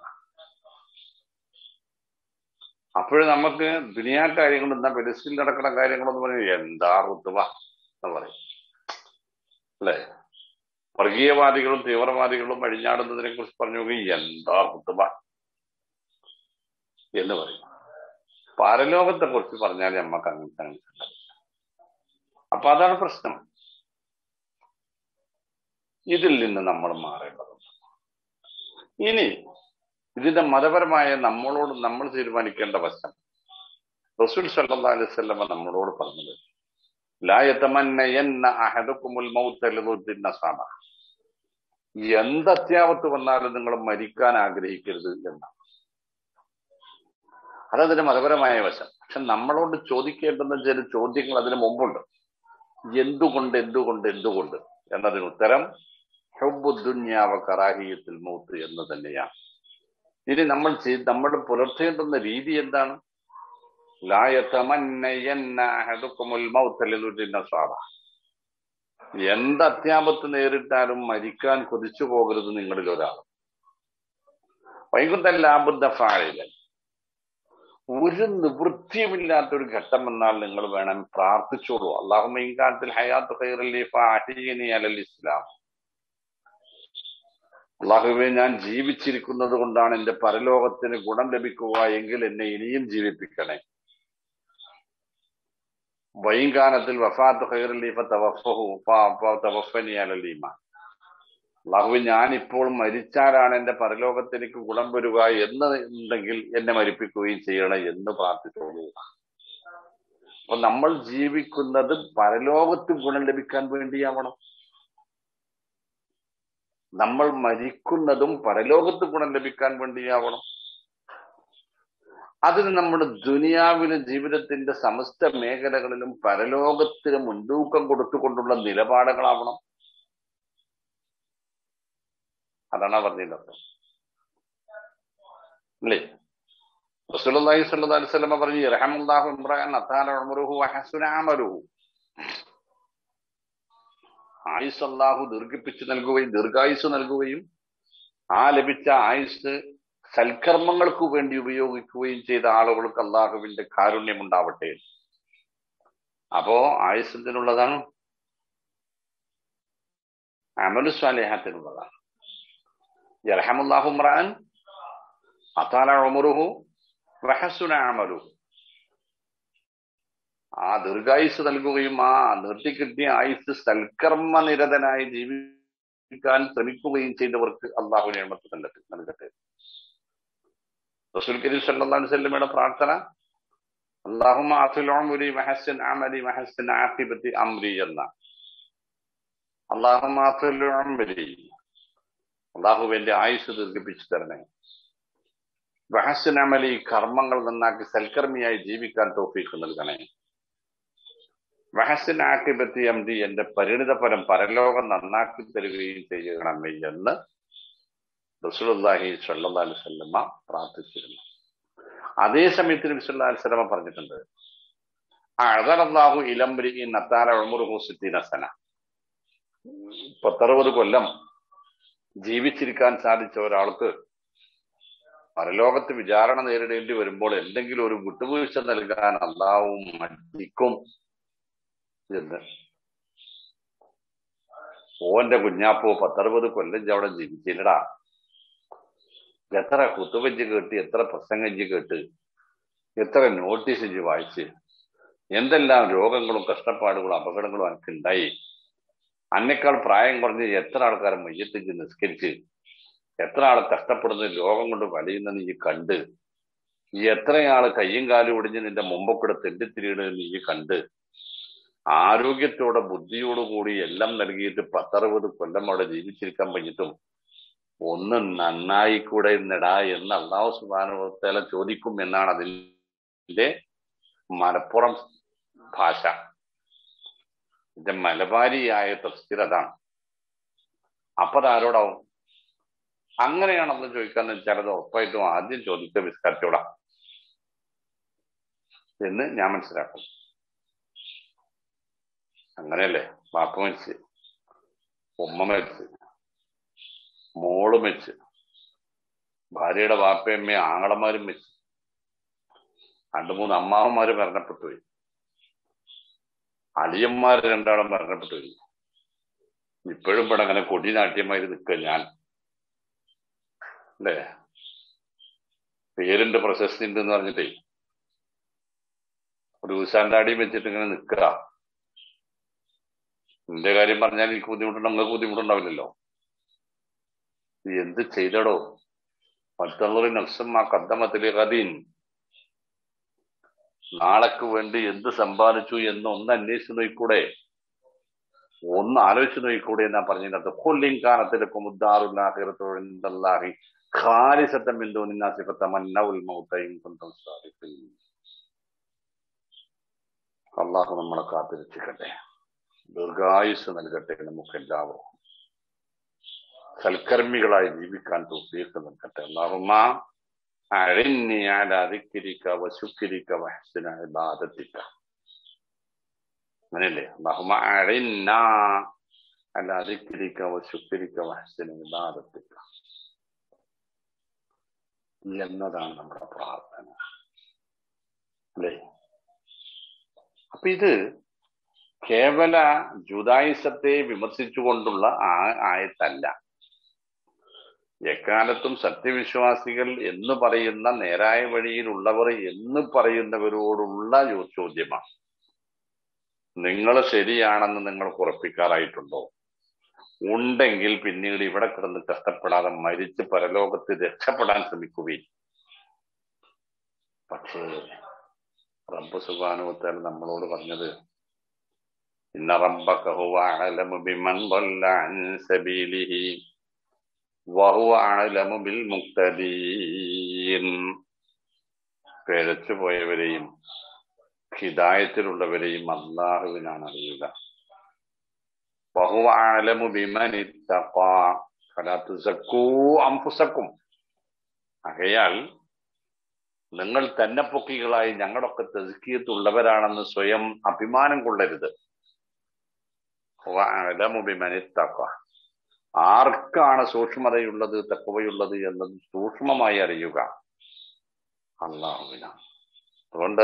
[SPEAKER 1] അപ്പോഴും നമുക്ക് ദുനിയാ കാര്യങ്ങൾ എന്താ പെരിസിൽ നടക്കുന്ന കാര്യങ്ങളൊന്നും പറയും എന്താ ഋതുവ എന്ന് പറയും അല്ലേ വർഗീയവാദികളും തീവ്രവാദികളും അഴിഞ്ഞാടുന്നതിനെ കുറിച്ച് പറഞ്ഞു നോക്കി എന്താ ഋതുവ എന്ന് പറയും പരലോകത്തെ കുറിച്ച് പറഞ്ഞാൽ നമുക്ക് അങ്ങനത്തെ അങ്ങനത്തെ അപ്പൊ അതാണ് പ്രശ്നം ഇതിൽ നിന്ന് നമ്മൾ മാറേണ്ടതുണ്ട് ഇനി ഇതിന്റെ മതപരമായ നമ്മളോട് നമ്മൾ തീരുമാനിക്കേണ്ട വശം റസൂൽ സല്ലാ അലൈവല്ലമ നമ്മളോട് പറഞ്ഞത് ലായത്തമന്നയെന്ന അഹദക്കുമുൽ മൗത്തലുദ്ദിന്ന സാമ എന്ത് അത്യാവത്ത് വന്നാലും നിങ്ങൾ മരിക്കാൻ ആഗ്രഹിക്കരുത് എന്നാണ് അതതിന്റെ മതപരമായ വശം പക്ഷെ നമ്മളോട് ചോദിക്കേണ്ടുന്ന ചില ചോദ്യങ്ങൾ അതിന് മുമ്പുണ്ട് എന്തുകൊണ്ട് എന്തുകൊണ്ട് എന്തുകൊണ്ട് എന്നതിന് ഉത്തരം ഹുബുദ്ദുന്യാവ കറാഹിയത്തിൽ മൂത്ത് എന്ന് തന്നെയാണ് ഇനി നമ്മൾ നമ്മൾ പുലർത്തേണ്ടുന്ന രീതി എന്താണ് എന്ത് അത്യാപത്ത് നേരിട്ടാലും മരിക്കാൻ കൊതിച്ചു പോകരുത് നിങ്ങളിൽ ഒരാൾ വൈകുന്നല്ലാബുദ്ധ ഫാഴിലൻ ഒരു നിവൃത്തിയുമില്ലാത്ത ഒരു ഘട്ടം വന്നാൽ നിങ്ങൾ വേണം പ്രാർത്ഥിച്ചോളൂ അള്ളാഹു മീൻകാലത്തിൽ ഹയാത്ത് ഖൈറലി ഫാഹിനി അലൽ ഇസ്ലാം അള്ളാഹുവെ ഞാൻ ജീവിച്ചിരിക്കുന്നത് കൊണ്ടാണ് എന്റെ പരലോകത്തിന് ഗുണം ലഭിക്കുക എങ്കിൽ എന്നെ ഇനിയും ജീവിപ്പിക്കണേ വൈകാനത്തിൽ വഫാത്ത് ഖൈറലി തവഫഹു തവഫനി അലലീമ അള്ളാഹു ഞാൻ ഇപ്പോൾ മരിച്ചാലാണ് എന്റെ പരലോകത്തിലേക്ക് ഗുണം വരിക എന്നുണ്ടെങ്കിൽ എന്നെ മരിപ്പിക്കുകയും ചെയ്യണം എന്ന് പ്രാർത്ഥിച്ചോളൂ അപ്പൊ നമ്മൾ ജീവിക്കുന്നത് പരലോകത്ത് ഗുണം ലഭിക്കാൻ വേണ്ടിയാവണം നമ്മൾ മരിക്കുന്നതും പരലോകത്ത് ഗുണം ലഭിക്കാൻ വേണ്ടിയാവണം അതിന് നമ്മുടെ ദുനിയാവിലെ ജീവിതത്തിന്റെ സമസ്ത മേഖലകളിലും പരലോകത്തിന് മുൻതൂക്കം കൊടുത്തുകൊണ്ടുള്ള നിലപാടുകളാവണം അതാണ് പറഞ്ഞിട്ടുള്ളത് അല്ലേ റസൂലുള്ളാഹി സ്വല്ലല്ലാഹു അലൈഹി വസല്ലം പറഞ്ഞു ഇർഹമുല്ലാഹു ഇംറാൻ അതാന ഉംറുഹു വഹസുന അമലുഹു ആയുസ് അള്ളാഹു ദീർഘിപ്പിച്ചു നൽകുകയും ദീർഘായുസ് നൽകുകയും ആ ലഭിച്ച ആയുസ് സൽക്കർമ്മങ്ങൾക്ക് വേണ്ടി ഉപയോഗിക്കുകയും ചെയ്ത ആളുകൾക്ക് അള്ളാഹുവിന്റെ കാരുണ്യം ഉണ്ടാവട്ടെ അപ്പോ ആയുസത്തിനുള്ളതാണ് അമലു സ്വാലേഹത്തിനുള്ളതാണ് യർഹമുല്ലാഹു ഇമ്രാൻ അതാല ഉമറുഹു വഹസുന അമലു ആ ദീർഘായുസ് നൽകുകയും ആ നീട്ടിക്കിട്ടിയ ആയുസ് സൽക്കർമ്മ നിരതനായി ജീവിക്കാൻ ശ്രമിക്കുകയും ചെയ്തവർക്ക് അള്ളാഹു നിയമത്ത് നൽകട്ടെ നൽകട്ടെ റസൂൽ കരീം സല്ലല്ലാഹു അലൈഹി വസല്ലമയുടെ പ്രാർത്ഥന അള്ളാഹുമ്മ അഫിൽ ഉംരി വഹസ്സിൻ അമലി വഹസ്സിൻ ആഖിബത്തി അംരി എന്ന അള്ളാഹുമ്മ അഫിൽ ഉംരി അള്ളാഹുവിന്റെ ആയുസ് ദീർഘിപ്പിച്ചു തരണേ വഹസ്സിൻ അമലി കർമ്മങ്ങൾ നന്നാക്കി സൽക്കർമ്മിയായി ജീവിക്കാൻ തോഫീക്ക് നൽകണേ വഹസ്സിൻ ആക്കിബത്തി അംരി എന്റെ പരിണിത ഫലം പരലോകം നന്നാക്കി തരികയും ചെയ്യണമേ എന്ന് റസൂലുള്ളാഹി സ്വല്ലല്ലാഹു അലൈഹി വസല്ലമ പ്രാർത്ഥിച്ചിരുന്നു അതേ സമയത്ത് നബി സല്ലല്ലാഹു അലൈഹി വസല്ലമ പറഞ്ഞിട്ടുണ്ട് അഅദറല്ലാഹു ഇലംരി നത്താല ഉമറുഹു സിദ്ദീന സന പത്തറുപത് കൊല്ലം ജീവിച്ചിരിക്കാൻ സാധിച്ച ഒരാൾക്ക് പരലോകത്ത് വിചാരണ നേരിടേണ്ടി വരുമ്പോൾ എന്തെങ്കിലും ഒരു വിട്ടുവീഴ്ച നൽകാൻ അള്ളാവും മടിക്കും എന്ന് ഓന്റെ കുഞ്ഞാപ്പോ പത്തറുപത് കൊല്ലം അവിടെ ജീവിച്ചില്ലടാ എത്ര കുത്തുവഞ്ച് കേട്ട് എത്ര പ്രസംഗഞ്ച് കേട്ട് എത്ര നോട്ടീസ് ഇഞ്ച് വായിച്ച് എന്തെല്ലാം രോഗങ്ങളും കഷ്ടപ്പാടുകളും അപകടങ്ങളും എനിക്ക് ഉണ്ടായി അന്നേക്കാൾ പ്രായം കുറഞ്ഞ് എത്ര ആൾക്കാരെ മയ്യത്തിച്ച് നിസ്കരിച്ച് എത്ര ആൾ കഷ്ടപ്പെടുന്ന രോഗം കൊണ്ട് വലയുന്ന നീ കണ്ട് ഈ എത്രയാള് കയ്യും കാലും ഒടിഞ്ഞ് നിന്റെ മുമ്പൊക്കെ തെണ്ടിത്തിരിയുടെ നീ കണ്ട് ആരോഗ്യത്തോടെ ബുദ്ധിയോടുകൂടി എല്ലാം നൽകിയിട്ട് പത്തറുപത് കൊല്ലം അവിടെ ജീവിച്ചിരിക്കാൻ കഴിഞ്ഞിട്ടും ഒന്ന് നന്നായി കൂടെ നിടാ എന്ന് അള്ളാഹു സുബാനുഭവത്തേല ചോദിക്കും എന്നാണ് അതിന്റെ മലപ്പുറം ഭാഷ ഇതിന്റെ മലബാരിയായ തഫ്സീർ അതാണ് അപ്പൊ അതാരോടാവും അങ്ങനെയാണെന്ന് ചോദിക്കാന്ന് വെച്ചാൽ അത് ഉറപ്പായിട്ടും ആദ്യം ചോദിക്കുക വിസ്കാരത്തോടാ എന്ന് ഞാൻ മനസ്സിലാക്കും അങ്ങനെയല്ലേ ബാപ്പ മരിച്ച് ഉമ്മ മരിച്ച് മോള് മരിച്ച് ഭാര്യയുടെ വാപ്പയമ്മയും ആങ്ങളമാരും മരിച്ചു രണ്ടു മൂന്ന് അമ്മാവന്മാര് മരണപ്പെട്ടു പോയി അളിയന്മാർ രണ്ടാളും മരണപ്പെട്ടു പോയി ഇപ്പോഴും ഇവിടെ അങ്ങനെ കൊടിനാട്യമായി നിൽക്കുക ഞാൻ അല്ലേ പേരുണ്ട് പ്രശസ്തി ഉണ്ട് എന്ന് പറഞ്ഞിട്ടേ ഒരു ഊശാണ്ടാടിയും വെച്ചിട്ട് ഇങ്ങനെ നിൽക്കുക എന്റെ കാര്യം പറഞ്ഞാൽ എനിക്ക് ബുദ്ധിമുട്ടുണ്ടോ നിങ്ങൾക്ക് ബുദ്ധിമുട്ടുണ്ടാവില്ലല്ലോ എന്ത് ചെയ്തടോ മറ്റുള്ളവർ നഫ്സം ആ കദ്ദമത്തിലെ കദീൻ നാളേക്ക് വേണ്ടി എന്ത് സമ്പാദിച്ചു എന്ന് ഒന്ന് അന്വേഷിച്ചു നോക്കൂടെ ഒന്ന് ആലോചിച്ചു നോക്കൂടെ എന്നാ പറഞ്ഞതിനകത്ത് കൊല്ലിൻ കാലത്തിലൊക്കെ മുദ്ദാറുല്ലാഹിറത്തോഴി ഖാലിസത്തം എന്തോ നിന്നാസിഫത്തമന്നൗൽ മൗത്തയും കൊണ്ടും സാധിക്കും അള്ളാഹു നമ്മളെ കാത്തിരക്ഷിക്കട്ടെ ദീർഘായുസ് നൽകട്ടെ നമുക്ക് എല്ലാവർക്കും സൽക്കർമ്മികളായി ജീവിക്കാൻ തോഫീക്ക് നൽകട്ടെ അള്ളാഹുമ്മ أعني على ذكرك وشكرك وحسن عبادتك അങ്ങനെയല്ലേ اللهم أعنا على ذكرك وشكرك وحسن عبادتك എന്നതാണ് നമ്മുടെ പ്രാർത്ഥന അല്ലേ അപ്പൊ ഇത് കേവല ജുദായിസത്തെ വിമർശിച്ചുകൊണ്ടുള്ള ആ ആയത്തല്ല എക്കാലത്തും സത്യവിശ്വാസികൾ എന്ന് പറയുന്ന നേരായ വഴിയിലുള്ളവർ എന്ന് പറയുന്നവരോടുള്ള ചോദ്യമാണ് നിങ്ങൾ ശരിയാണെന്ന് നിങ്ങൾ ഉറപ്പിക്കാറായിട്ടുണ്ടോ ഉണ്ടെങ്കിൽ പിന്നീട് ഇവിടെ കിടന്ന് കഷ്ടപ്പെടാതെ മരിച്ച് പരലോകത്ത് രക്ഷപ്പെടാൻ ശ്രമിക്കുകയും പക്ഷേ റബ്ബ് സുബാനുവത്താൽ നമ്മളോട് പറഞ്ഞത് ഇന്ന റബ്ബക ഹുവ അലമു ബിമൻ ضل عن سبيله വഹുവ അഅലമു ബിൽ മുക്തദീൻ പിഴച്ചു പോയവരെയും ഹിദായത്തിലുള്ളവരെയും അള്ളാഹുവിനാണ് അറിയുക വഹുവ അഅലമു ബിമൻ ഇത്തഖാ ഫലാ തുസക്കൂ അൻഫുസക്കും ആകയാൽ നിങ്ങൾ തന്നെ പൊക്കികളായി ഞങ്ങളൊക്കെ തെസ്കിയത്തുള്ളവരാണെന്ന് സ്വയം അഭിമാനം കൊള്ളരുത് വഹുവ അഅലമു ബിമൻ ഇത്തഖാ ആർക്കാണ് സൂക്ഷ്മതയുള്ളത് തക്കവയുള്ളത് എന്നത് സൂക്ഷ്മമായി അറിയുക അള്ളാഹുവിനാണ് അതുകൊണ്ട്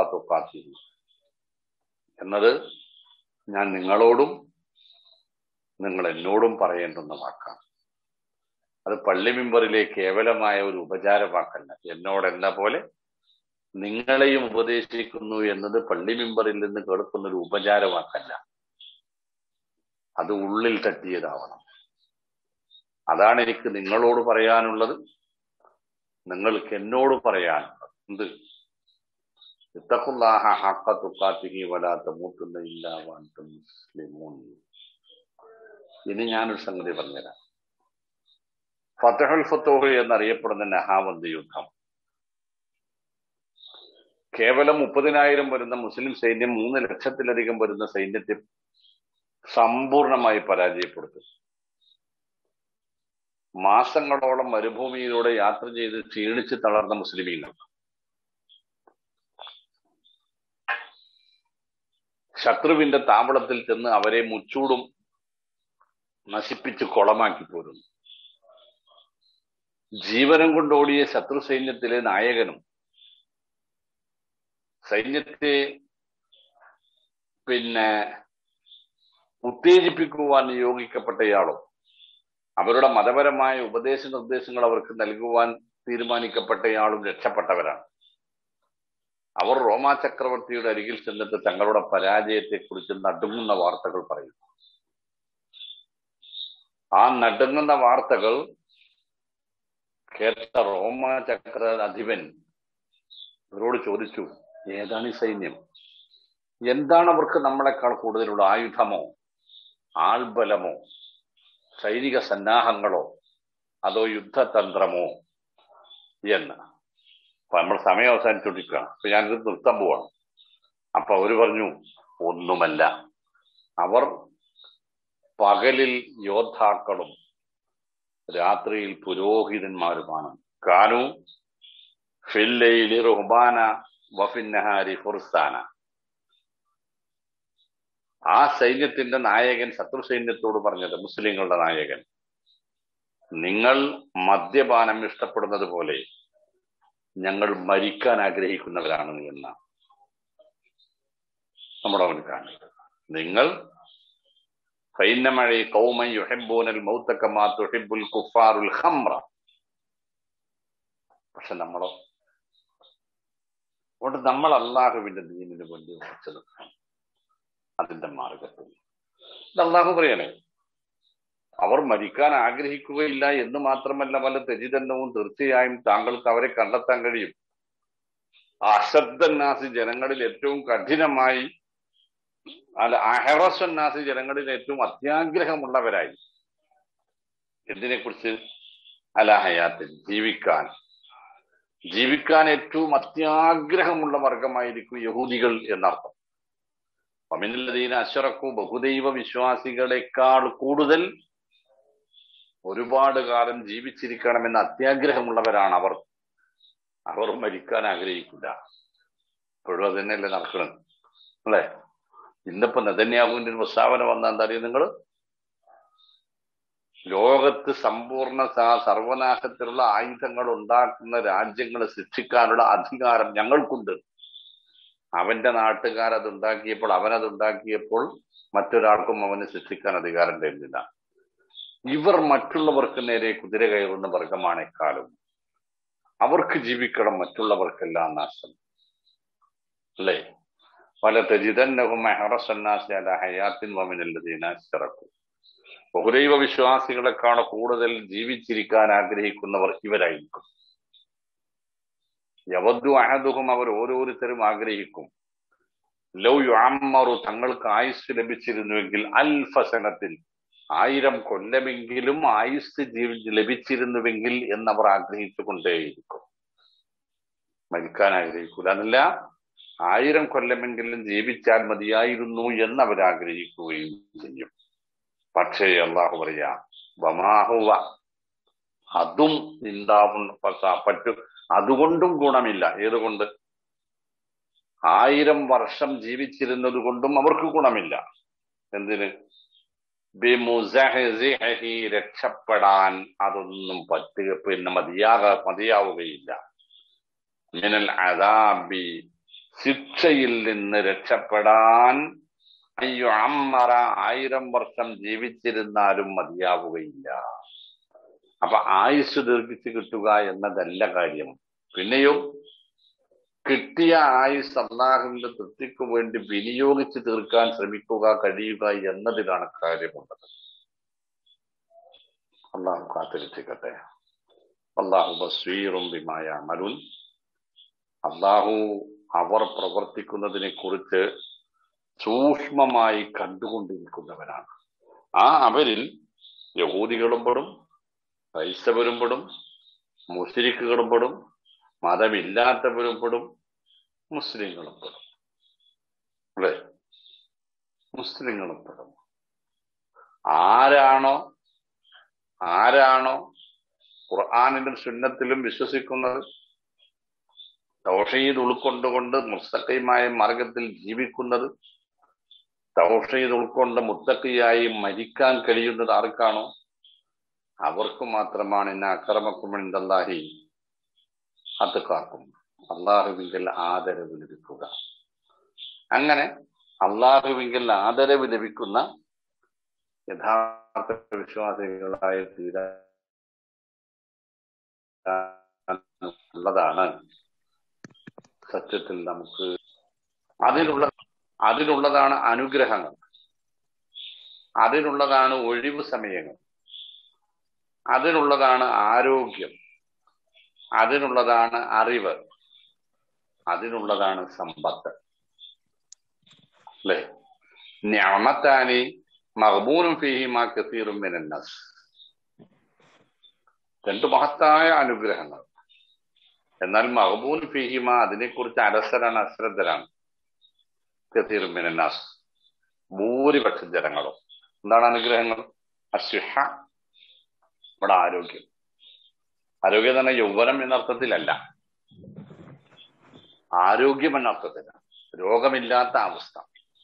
[SPEAKER 1] എന്നത് ഞാൻ നിങ്ങളോടും നിങ്ങൾ എന്നോടും പറയേണ്ടുന്ന വാക്കാണ് അത് പള്ളി മിമ്പറിലെ കേവലമായ ഒരു ഉപചാര വാക്കല്ല എന്നോട് എന്ന പോലെ നിങ്ങളെയും ഉപദേശിക്കുന്നു എന്നത് പള്ളി മിമ്പറിൽ നിന്ന് കേൾക്കുന്ന ഒരു ഉപചാര വാക്കല്ല അത് ഉള്ളിൽ തട്ടിയതാവണം അതാണ് എനിക്ക് നിങ്ങളോട് പറയാനുള്ളത് നിങ്ങൾക്ക് എന്നോട് പറയാനുള്ളത് എന്ത് ഇത്തഖുല്ലാഹ ഹഖ തുഖാത്തിഹി വലാ തമൂത്തുന്ന ഇല്ലാ വഅൻതും മുസ്ലിമൂൻ ഇനി ഞാനൊരു സംഗതി പറഞ്ഞുതരാം ഫതഹുൽ ഫത്തോഹ് എന്നറിയപ്പെടുന്ന നഹാവന്ത് യുദ്ധം കേവലം മുപ്പതിനായിരം വരുന്ന മുസ്ലിം സൈന്യം മൂന്ന് ലക്ഷത്തിലധികം വരുന്ന സൈന്യത്തെ സമ്പൂർണമായി പരാജയപ്പെടുത്തും മാസങ്ങളോളം മരുഭൂമിയിലൂടെ യാത്ര ചെയ്ത് ക്ഷീണിച്ച് തളർന്ന മുസ്ലിമീങ്ങൾ ശത്രുവിന്റെ താവളത്തിൽ ചെന്ന് അവരെ മുച്ചൂടും നശിപ്പിച്ച് കൊളമാക്കി പോരുന്നു ജീവനം കൊണ്ടോടിയ ശത്രു സൈന്യത്തിലെ നായകനും സൈന്യത്തെ പിന്നെ ഉത്തേജിപ്പിക്കുവാൻ നിയോഗിക്കപ്പെട്ടയാളും അവരുടെ മതപരമായ ഉപദേശ നിർദ്ദേശങ്ങൾ അവർക്ക് നൽകുവാൻ തീരുമാനിക്കപ്പെട്ടയാളും രക്ഷപ്പെട്ടവരാണ് അവർ റോമാ ചക്രവർത്തിയുടെ അരികിൽ ചെന്നിട്ട് തങ്ങളുടെ പരാജയത്തെക്കുറിച്ച് നടുങ്ങുന്ന വാർത്തകൾ പറയുന്നു ആ നടുങ്ങുന്ന വാർത്തകൾ കേട്ട റോമാ ചക്ര അധിപൻ ഇവരോട് ചോദിച്ചു ഏതാണ് ഈ സൈന്യം എന്താണ് അവർക്ക് നമ്മളെക്കാൾ കൂടുതലുള്ള ആയുധമോ ആൾബലമോ സൈനിക സന്നാഹങ്ങളോ അതോ യുദ്ധതന്ത്രമോ എന്ന് അപ്പൊ നമ്മൾ സമയം അവസാനിച്ചോണ്ടിരിക്കുകയാണ് അപ്പൊ ഞാനിത് നിർത്താൻ പോവാണ് അപ്പൊ അവര് പറഞ്ഞു ഒന്നുമല്ല അവർ പകലിൽ യോദ്ധാക്കളും രാത്രിയിൽ പുരോഹിതന്മാരുമാണ് കാനു ഫില്ലയിലി റുഹ്ബാന വഫിന്നഹാരി ഫുർസാന ആ സൈന്യത്തിന്റെ നായകൻ ശത്രു സൈന്യത്തോട് പറഞ്ഞത് മുസ്ലിങ്ങളുടെ നായകൻ നിങ്ങൾ മദ്യപാനം ഇഷ്ടപ്പെടുന്നത് പോലെ ഞങ്ങൾ മരിക്കാൻ ആഗ്രഹിക്കുന്നവരാണ് എന്ന നമ്മുടെ അവന് കാണുന്നത് നിങ്ങൾ ഫൈനമഴി കൗമൻ യുഹബൂനൽ മൗത്തക്കമാ തുഹിബുൽ കുഫാറുൽ ഹംറ പക്ഷെ നമ്മളോ അതുകൊണ്ട് നമ്മൾ അള്ളാഹുവിന്റെ ദീനിന് വേണ്ടി ഉറച്ചു നിൽക്കണം അതിന്റെ മാർഗത്തിൽ ഇത് അള്ളാഹു പറയണേ അവർ മരിക്കാൻ ആഗ്രഹിക്കുകയില്ല എന്ന് മാത്രമല്ല പല തെജിതന്നവും തീർച്ചയായും താങ്കൾക്ക് അവരെ കണ്ടെത്താൻ കഴിയും അശബ്ദന്നാസി ജനങ്ങളിൽ ഏറ്റവും കഠിനമായി അല്ല അഹറസന്നാസി ജനങ്ങളിൽ ഏറ്റവും അത്യാഗ്രഹമുള്ളവരായി എന്തിനെ കുറിച്ച് അല ഹയാത്തിൽ ജീവിക്കാൻ ജീവിക്കാൻ ഏറ്റവും അത്യാഗ്രഹമുള്ള വർഗമായിരിക്കും യഹൂദികൾ എന്നർത്ഥം അമിനല്ലതീന അശ്വറക്കു ബഹുദൈവ വിശ്വാസികളെക്കാൾ കൂടുതൽ ഒരുപാട് കാലം ജീവിച്ചിരിക്കണമെന്ന അത്യാഗ്രഹമുള്ളവരാണ് അവർ അവർ മരിക്കാൻ ആഗ്രഹിക്കില്ല ഇപ്പോഴും അത് തന്നെയല്ലേ നടക്കണം അല്ലേ ഇന്നിപ്പോ നെതന്യാഹുവിന്റെ ഒരു പ്രസ്താവന വന്ന എന്താ അറിയോ നിങ്ങൾ ലോകത്ത് സമ്പൂർണ്ണ സർവനാശത്തിലുള്ള ആയുധങ്ങൾ ഉണ്ടാക്കുന്ന രാജ്യങ്ങളെ സൃഷ്ടിക്കാനുള്ള അധികാരം ഞങ്ങൾക്കുണ്ട് അവന്റെ നാട്ടുകാർ അത് ഉണ്ടാക്കിയപ്പോൾ അവനത് ഉണ്ടാക്കിയപ്പോൾ മറ്റൊരാൾക്കും അവന് സൃഷ്ടിക്കാൻ അധികാരം തരുന്നില്ല ഇവർ മറ്റുള്ളവർക്ക് നേരെ കുതിര കയറുന്ന വർഗമാണ് എക്കാലം അവർക്ക് ജീവിക്കണം മറ്റുള്ളവർക്കെല്ലാം നാശം അല്ലേ പല തജിതന്നഹും ഹയാത്തിൻ വമിനല്ലതീനാശിറക്കും ബഹുദൈവ വിശ്വാസികളെക്കാൾ കൂടുതൽ ജീവിച്ചിരിക്കാൻ ആഗ്രഹിക്കുന്നവർ ഇവരായിരിക്കും യവദ്ദു അഹദുഹും അവർ ഓരോരുത്തരും ആഗ്രഹിക്കും ലൗ യുഅമ്മറു തങ്ങൾക്ക് ആയുസ് ലഭിച്ചിരുന്നുവെങ്കിൽ അൽഫസനത്തിൽ ആയിരം കൊല്ലമെങ്കിലും ആയുസ് ജീവി ലഭിച്ചിരുന്നുവെങ്കിൽ എന്നവർ ആഗ്രഹിച്ചു കൊണ്ടേയിരിക്കും മരിക്കാൻ ആഗ്രഹിക്കൂല എന്നല്ല ആയിരം കൊല്ലമെങ്കിലും ജീവിച്ചാൽ മതിയായിരുന്നു എന്ന് അവർ ആഗ്രഹിക്കുകയും ചെയ്യും പക്ഷേ അള്ളാഹു പറയാ വമാഹുവ അതും ഉണ്ടാവുന്ന പറ്റു അതുകൊണ്ടും ഗുണമില്ല ഏതുകൊണ്ട് ആയിരം വർഷം ജീവിച്ചിരുന്നത് കൊണ്ടും അവർക്ക് ഗുണമില്ല എന്തിന് ബിമുസഹി രക്ഷപ്പെടാൻ അതൊന്നും പറ്റുക പിന്നെ മതിയാക മതിയാവുകയില്ല മിനൽ അദാബി ശിക്ഷയിൽ നിന്ന് രക്ഷപ്പെടാൻ അയ്യോ അമ്മറ ആയിരം വർഷം ജീവിച്ചിരുന്നാലും മതിയാവുകയില്ല അപ്പൊ ആയുസ് ദീർഘിച്ച് കിട്ടുക എന്നതല്ല കാര്യം പിന്നെയോ കിട്ടിയ ആയുസ് അള്ളാഹുവിന്റെ തൃപ്തിക്ക് വേണ്ടി വിനിയോഗിച്ച് തീർക്കാൻ ശ്രമിക്കുക കഴിയുക എന്നതിലാണ് കാര്യമുള്ളത് അള്ളാഹു കാത്തിരിച്ചിക്കട്ടെ അള്ളാഹു ബസ്വീറും ബിമായ മരുൻ അള്ളാഹു അവർ പ്രവർത്തിക്കുന്നതിനെ കുറിച്ച് സൂക്ഷ്മമായി കണ്ടുകൊണ്ടിരിക്കുന്നവനാണ് ആ അവരിൽ യഹൂദികളും പെടും ക്രൈസ്തവരും പെടും മുസ്ലിക്കുകളും പെടും മതമില്ലാത്തവരും പെടും മുസ്ലിങ്ങളും പെടും അല്ലേ മുസ്ലിങ്ങളും പെടും ആരാണോ ആരാണോ ഖുർആാനിലും സുന്നത്തിലും വിശ്വസിക്കുന്നത് തൗഷീദ് ഉൾക്കൊണ്ടുകൊണ്ട് മുസ്തഖയുമായ മാർഗത്തിൽ ജീവിക്കുന്നത് തൗഷീദ് ഉൾക്കൊണ്ട് മുത്തക്കിയായി മരിക്കാൻ കഴിയുന്നത് ആർക്കാണോ അവർക്ക് മാത്രമാണ് ഇന്ന അക്രമക്കുമെന്തല്ലാഹി അത് കാക്കും അള്ളാഹുവിങ്കൽ ആദരവ് ലഭിക്കുക അങ്ങനെ അള്ളാഹുവിങ്കൽ ആദരവ് ലഭിക്കുന്ന യഥാർത്ഥ വിശ്വാസികളായ തീരാനുള്ളതാണ് സത്യത്തിൽ നമുക്ക് അതിനുള്ള അതിനുള്ളതാണ് അനുഗ്രഹങ്ങൾ അതിനുള്ളതാണ് ഒഴിവ് സമയങ്ങൾ അതിനുള്ളതാണ് ആരോഗ്യം അതിനുള്ളതാണ് അറിവ് അതിനുള്ളതാണ് സമ്പത്ത് അല്ലേ ഞാമത്താനി മഹബൂനും ഫിഹിമ കസീറും മിനന്നസ് രണ്ടു മഹത്തായ അനുഗ്രഹങ്ങൾ എന്നാൽ മഹബൂൻ ഫിഹിമ അതിനെക്കുറിച്ച് അലസരാണ് അശ്രദ്ധരാണ് കസീറും മിനന്നാസ് ഭൂരിപക്ഷം ജനങ്ങളും എന്താണ് അനുഗ്രഹങ്ങൾ അസ്വിഹ ഇവിടെ ആരോഗ്യം ആരോഗ്യം തന്നെ യൗവനം എന്ന അർത്ഥത്തിലല്ല ആരോഗ്യം എന്ന അർത്ഥത്തിലാണ് രോഗമില്ലാത്ത അവസ്ഥ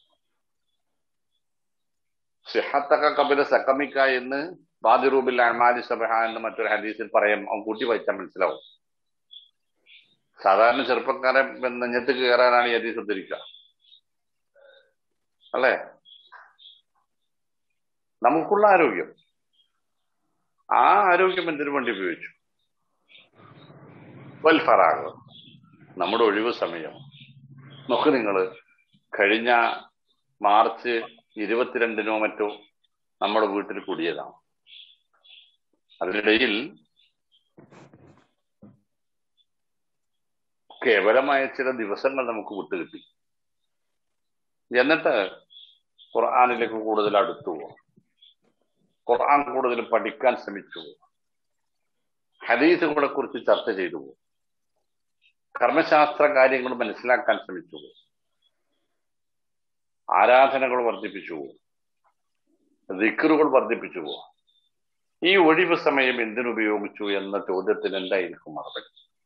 [SPEAKER 1] സിഹത്തൊക്കെ കപില സക്കമിക്ക എന്ന് ബാദിറൂബിൽ അഹ്മാലി സബഹ എന്ന് മറ്റൊരു ഹദീസിൽ പറയാം അവൻ കൂട്ടി വായിച്ചാൽ മനസ്സിലാവും സാധാരണ ചെറുപ്പക്കാരെ നെഞ്ഞത്ത് കയറാനാണ് ഈ ഹദീസ് ഉദ്ധരിക്കുക അല്ലേ നമുക്കുള്ള ആരോഗ്യം ആ ആരോഗ്യം എന്തിനു വേണ്ടി ഉപയോഗിച്ചു വൽഫറാഗ് നമ്മുടെ ഒഴിവ് സമയം നോക്ക് നിങ്ങൾ കഴിഞ്ഞ മാർച്ച് ഇരുപത്തിരണ്ടിനോ മറ്റോ നമ്മുടെ വീട്ടിൽ കൂടിയതാണ് അതിനിടയിൽ കേവലമായ ചില ദിവസങ്ങൾ നമുക്ക് വിട്ടുകിട്ടി എന്നിട്ട് ഖുർആാനിലേക്ക് കൂടുതൽ അടുത്തു പോകും ഖുർആൻ കൂടുതൽ പഠിക്കാൻ ശ്രമിച്ചു ഹദീസുകളെ കുറിച്ച് ചർച്ച ചെയ്തു കർമ്മശാസ്ത്ര കാര്യങ്ങൾ മനസ്സിലാക്കാൻ ശ്രമിച്ചു ആരാധനകൾ വർദ്ധിപ്പിച്ചു ദിക്കറുകൾ വർദ്ധിപ്പിച്ചു ഈ ഒഴിവ് സമയം എന്തിനുപയോഗിച്ചു എന്ന ചോദ്യത്തിന് എന്തായിരിക്കും മറുപടി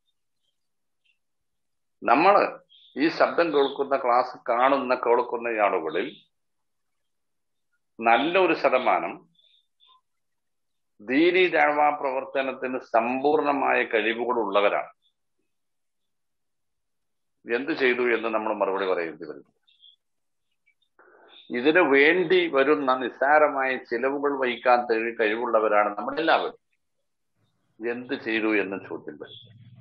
[SPEAKER 1] നമ്മൾ ഈ ശബ്ദം കേൾക്കുന്ന ക്ലാസ് കാണുന്ന കേൾക്കുന്ന ആളുകളിൽ നല്ലൊരു ശതമാനം ദീനി ദാവാ പ്രവർത്തനത്തിന് സമ്പൂർണമായ കഴിവുകൾ ഉള്ളവരാണ് എന്ത് ചെയ്തു എന്ന് നമ്മൾ മറുപടി പറയേണ്ടി വരുന്നു ഇതിനു വേണ്ടി വരുന്ന നിസ്സാരമായ ചിലവുകൾ വഹിക്കാൻ തെളി കഴിവുള്ളവരാണ് നമ്മളെല്ലാവരും എന്ത് ചെയ്തു എന്ന ചോദ്യം വരും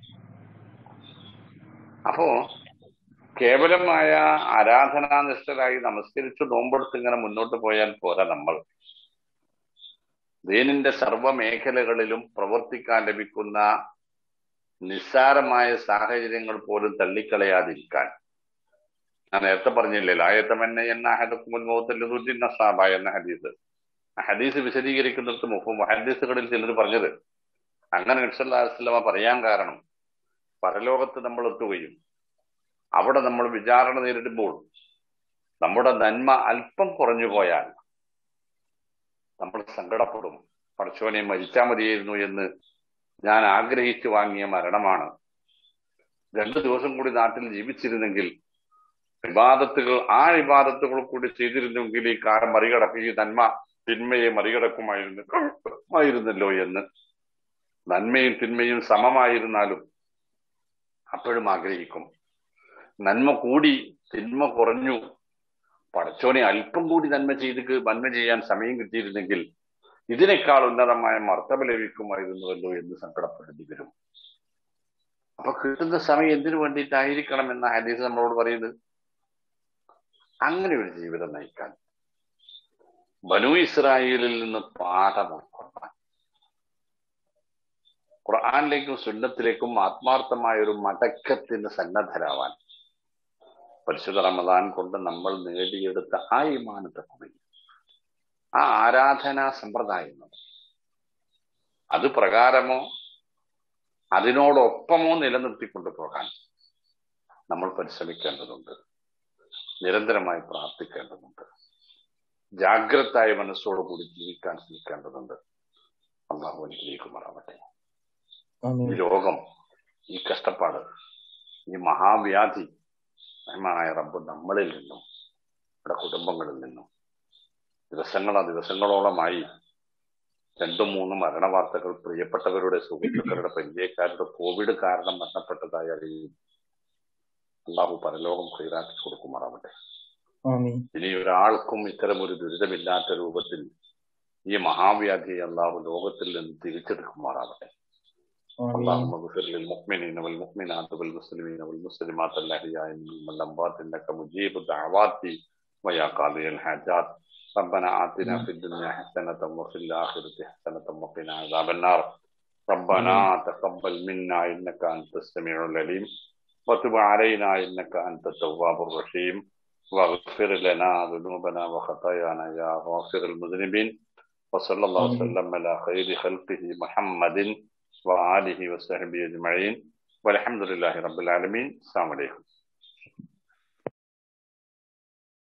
[SPEAKER 1] അപ്പോ കേവലമായ ആരാധനാനിഷ്ഠരായി നമസ്കരിച്ച് നോമ്പെടുത്ത് ഇങ്ങനെ മുന്നോട്ട് പോയാൽ പോരാ നമ്മൾ ദീനിന്റെ സർവ മേഖലകളിലും പ്രവർത്തിക്കാൻ ലഭിക്കുന്ന നിസ്സാരമായ സാഹചര്യങ്ങൾ പോലും തള്ളിക്കളയാതിരിക്കാൻ ഞാൻ നേരത്തെ പറഞ്ഞില്ലേ ലായത്തമെന്നെ എന്ന അഹദക്കുമുൽ മോത്തല്ലുദ്ദീൻ നസാബ എന്ന ഹദീസ് ഹദീസ് വിശദീകരിക്കുന്നിടത്ത് മുഖം ഹദീസുകളിൽ ചിലർ പറഞ്ഞത് അങ്ങനെ നബ്സല്ലാസ്ലമ പറയാൻ കാരണം പരലോകത്ത് നമ്മൾ എത്തുകയും അവിടെ നമ്മൾ വിചാരണ നേരിടുമ്പോൾ നമ്മുടെ നന്മ അല്പം കുറഞ്ഞു പോയാൽ നമ്മൾ സങ്കടപ്പെടും പടച്ചോനെ മരിച്ചാൽ മതിയായിരുന്നു എന്ന് ഞാൻ ആഗ്രഹിച്ചു വാങ്ങിയ മരണമാണ് രണ്ടു ദിവസം കൂടി നാട്ടിൽ ജീവിച്ചിരുന്നെങ്കിൽ വിവാദത്തുകൾ ആ വിവാദത്തുകൾ കൂടി ചെയ്തിരുന്നെങ്കിൽ ഈ കാലം മറികടക്കുക ഈ നന്മ തിന്മയെ മറികടക്കുമായിരുന്നു ആയിരുന്നല്ലോ എന്ന് നന്മയും തിന്മയും സമമായിരുന്നാലും അപ്പോഴും ആഗ്രഹിക്കും നന്മ കൂടി തിന്മ കുറഞ്ഞു പടച്ചോനെ അല്പം കൂടി നന്മ ചെയ്ത് നന്മ ചെയ്യാൻ സമയം കിട്ടിയിരുന്നെങ്കിൽ ഇതിനേക്കാൾ ഉന്നതമായ മർത്തബ ലഭിക്കുമായിരുന്നുവല്ലോ എന്ന് സങ്കടപ്പെടേണ്ടി വരും അപ്പൊ കിട്ടുന്ന സമയം എന്തിനു വേണ്ടിയിട്ടായിരിക്കണം എന്ന ഹദീസ് നമ്മളോട് പറയുന്നത് അങ്ങനെ ഒരു ജീവിതം നയിക്കാൻ ബനു ഇസ്രായേലിൽ നിന്ന് പാഠം ഉൾക്കൊള്ളാൻ ഖുർആാനിലേക്കും സുന്നത്തിലേക്കും ആത്മാർത്ഥമായ ഒരു മടക്കത്തിന് സന്നദ്ധരാവാൻ പരിശുദ്ധ റമദാൻ കൊണ്ട് നമ്മൾ നേടിയെടുത്ത ആ ഇമാനത്തെ കുറി ആ ആരാധനാ സമ്പ്രദായങ്ങൾ അത് പ്രകാരമോ അതിനോടൊപ്പമോ നിലനിർത്തിക്കൊണ്ടു പോകാൻ നമ്മൾ പരിശ്രമിക്കേണ്ടതുണ്ട് നിരന്തരമായി പ്രാർത്ഥിക്കേണ്ടതുണ്ട് ജാഗ്രതായ മനസ്സോടുകൂടി ജീവിക്കാൻ ശ്രമിക്കേണ്ടതുണ്ട് അള്ളാഹു അനുഗ്രഹിക്കുമാറാവട്ടെ ഈ രോഗം ഈ കഷ്ടപ്പാട് ഈ മഹാവ്യാധി റഹ്മാനായ റബ്ബ് നമ്മളിൽ നിന്നും നമ്മുടെ കുടുംബങ്ങളിൽ നിന്നും ദിവസങ്ങളോ ദിവസങ്ങളോളമായി രണ്ടും മൂന്നും മരണവാർത്തകൾ പ്രിയപ്പെട്ടവരുടെ സുഹൃത്തുക്കളുടെ പരിചയക്കാരുടെ കോവിഡ് കാരണം മരണപ്പെട്ടതായി അറിയും അള്ളാഹു പരലോകം ക്ലീറാക്കി കൊടുക്കുമാറാവട്ടെ ഇനി ഒരാൾക്കും ഇത്തരം ഒരു ദുരിതമില്ലാത്ത രൂപത്തിൽ ഈ മഹാവ്യാധിയെ അള്ളാഹു ലോകത്തിൽ നിന്ന് തിരിച്ചെടുക്കുമാറാവട്ടെ اللهم اغفر للمؤمنين والمؤمنات والمسلمين والمسلمات الأحياء منهم والأموات إنك مجيب الدعوات ويا قاضي الحاجات ربنا آتنا في الدنيا حسنة وفي الآخرة حسنة وقنا عذاب النار ربنا تقبل منا إنك أنت السميع العليم وتب علينا إنك أنت التواب الرحيم واغفر لنا ذنوبنا وخطايانا يا غافر المذنبين وصلى الله وسلم على خير خلقه محمد وآله وصحبه أجمعين والحمد لله رب العالمين السلام عليكم